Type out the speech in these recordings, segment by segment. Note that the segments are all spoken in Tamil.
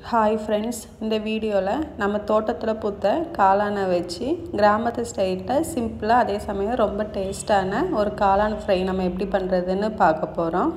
ஹாய் ஃப்ரெண்ட்ஸ் இந்த வீடியோவில் நம்ம தோட்டத்தில் பூத்த காளானை வச்சு கிராமத்து ஸ்டைலில் சிம்பிளாக அதே சமயம் ரொம்ப டேஸ்டான ஒரு காளான் ஃப்ரை நம்ம எப்படி பண்ணுறதுன்னு பார்க்க போகிறோம்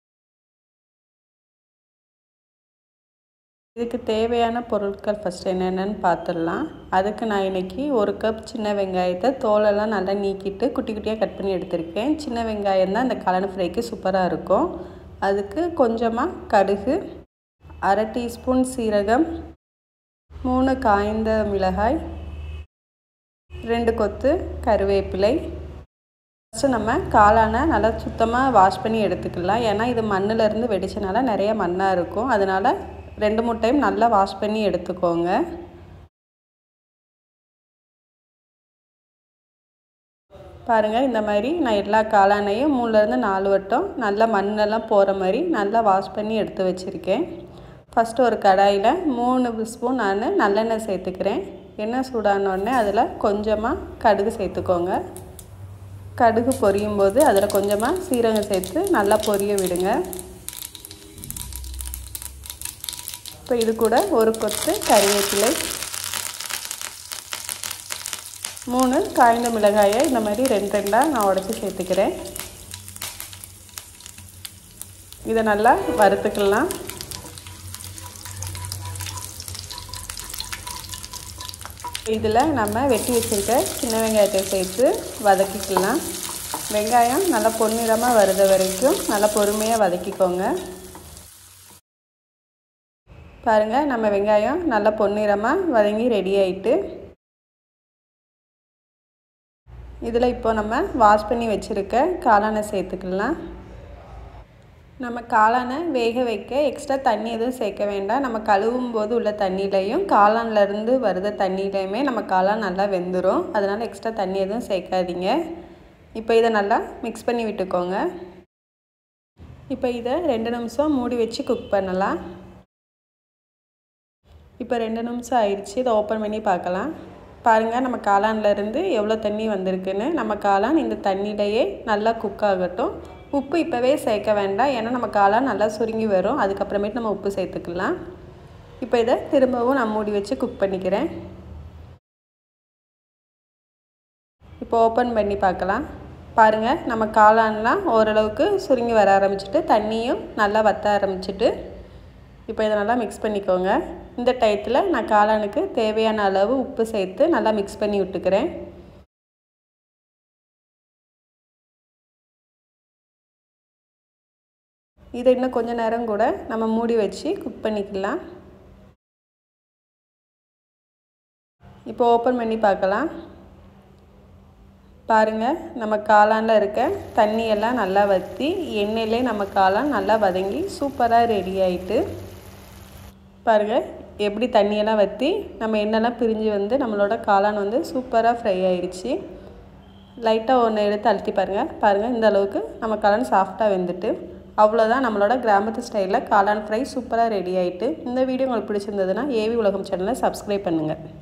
இதுக்கு தேவையான பொருட்கள் ஃபஸ்ட் என்னென்னு பார்த்துடலாம் அதுக்கு நான் இன்றைக்கி ஒரு கப் சின்ன வெங்காயத்தை தோலெல்லாம் நல்லா நீக்கிட்டு குட்டி குட்டியாக கட் பண்ணி எடுத்திருக்கேன் சின்ன வெங்காயம் தான் இந்த காளான் ஃப்ரைக்கு சூப்பராக இருக்கும் அதுக்கு கொஞ்சமாக கடுகு அரை டீஸ்பூன் சீரகம் மூணு காய்ந்த மிளகாய் ரெண்டு கொத்து கருவேப்பிலை ஃபஸ்ட்டு நம்ம காளானை நல்லா சுத்தமாக வாஷ் பண்ணி எடுத்துக்கலாம் ஏன்னா இது மண்ணிலேருந்து வெடிச்சனால நிறைய மண்ணாக இருக்கும் அதனால் ரெண்டு மூணு டைம் நல்லா வாஷ் பண்ணி எடுத்துக்கோங்க பாருங்கள் இந்த மாதிரி நான் எல்லா காளானையும் மூணுலேருந்து நாலு வட்டம் நல்லா மண்ணெல்லாம் போகிற மாதிரி நல்லா வாஷ் பண்ணி எடுத்து வச்சுருக்கேன் ஃபஸ்ட்டு ஒரு கடாயில் மூணு ஸ்பூன் நான் நல்லெண்ணெய் சேர்த்துக்கிறேன் எண்ணெய் சூடானோடனே அதில் கொஞ்சமாக கடுகு சேர்த்துக்கோங்க கடுகு பொரியும் போது அதில் கொஞ்சமாக சீரகம் சேர்த்து நல்லா பொரிய விடுங்க இப்போ இது கூட ஒரு கொத்து கறிவேப்பிலை மூணு காய்ந்த மிளகாயை இந்த மாதிரி ரெண்டு ரெண்டாக நான் உடச்சி சேர்த்துக்கிறேன் இதை நல்லா வறுத்துக்கலாம் இதில் நம்ம வெட்டி வச்சுருக்க சின்ன வெங்காயத்தை சேர்த்து வதக்கிக்கலாம் வெங்காயம் நல்லா பொன்னிறமாக வருத வரைக்கும் நல்லா பொறுமையாக வதக்கிக்கோங்க பாருங்கள் நம்ம வெங்காயம் நல்லா பொன்னிறமாக வதங்கி ரெடி ஆகிட்டு இதில் இப்போ நம்ம வாஷ் பண்ணி வச்சுருக்க காளானை சேர்த்துக்கலாம் நம்ம காளானை வேக வைக்க எக்ஸ்ட்ரா தண்ணி எதுவும் சேர்க்க வேண்டாம் நம்ம கழுவும் போது உள்ள தண்ணியிலையும் காளான்லேருந்து வருத தண்ணியிலையுமே நம்ம காளான் நல்லா வெந்துடும் அதனால் எக்ஸ்ட்ரா தண்ணி எதுவும் சேர்க்காதீங்க இப்போ இதை நல்லா மிக்ஸ் பண்ணி விட்டுக்கோங்க இப்போ இதை ரெண்டு நிமிஷம் மூடி வச்சு குக் பண்ணலாம் இப்போ ரெண்டு நிமிஷம் ஆயிடுச்சு இதை ஓப்பன் பண்ணி பார்க்கலாம் பாருங்கள் நம்ம காளான்லேருந்து எவ்வளோ தண்ணி வந்திருக்குன்னு நம்ம காளான் இந்த தண்ணியிலையே நல்லா குக் ஆகட்டும் உப்பு இப்போவே சேர்க்க வேண்டாம் ஏன்னா நம்ம காளான் நல்லா சுருங்கி வரும் அதுக்கப்புறமேட்டு நம்ம உப்பு சேர்த்துக்கலாம் இப்போ இதை திரும்பவும் நான் மூடி வச்சு குக் பண்ணிக்கிறேன் இப்போ ஓப்பன் பண்ணி பார்க்கலாம் பாருங்கள் நம்ம காளான்லாம் ஓரளவுக்கு சுருங்கி வர ஆரம்பிச்சிட்டு தண்ணியும் நல்லா வற்ற ஆரம்பிச்சிட்டு இப்போ இதை நல்லா மிக்ஸ் பண்ணிக்கோங்க இந்த டயத்தில் நான் காளானுக்கு தேவையான அளவு உப்பு சேர்த்து நல்லா மிக்ஸ் பண்ணி விட்டுக்கிறேன் இதை இன்னும் கொஞ்ச நேரம் கூட நம்ம மூடி வச்சு குக் பண்ணிக்கலாம் இப்போ ஓப்பன் பண்ணி பார்க்கலாம் பாருங்கள் நம்ம காளானில் இருக்க தண்ணியெல்லாம் நல்லா வற்றி எண்ணெயிலே நம்ம காளான் நல்லா வதங்கி சூப்பராக ரெடி ஆகிட்டு பாருங்கள் எப்படி தண்ணியெல்லாம் வற்றி நம்ம எண்ணெய்லாம் பிரிஞ்சு வந்து நம்மளோட காளான் வந்து சூப்பராக ஃப்ரை ஆயிடுச்சு லைட்டாக ஒன்று எடுத்து அழுத்தி பாருங்கள் பாருங்கள் இந்த அளவுக்கு நம்ம காளான் சாஃப்டாக வெந்துட்டு அவ்வளோதான் நம்மளோட கிராமத்து ஸ்டைலில் காளான் ஃப்ரை சூப்பராக ரெடி ஆகிட்டு இந்த வீடியோ உங்களுக்கு பிடிச்சிருந்ததுன்னா ஏவி உலகம் சேனலை சப்ஸ்கிரைப் பண்ணுங்கள்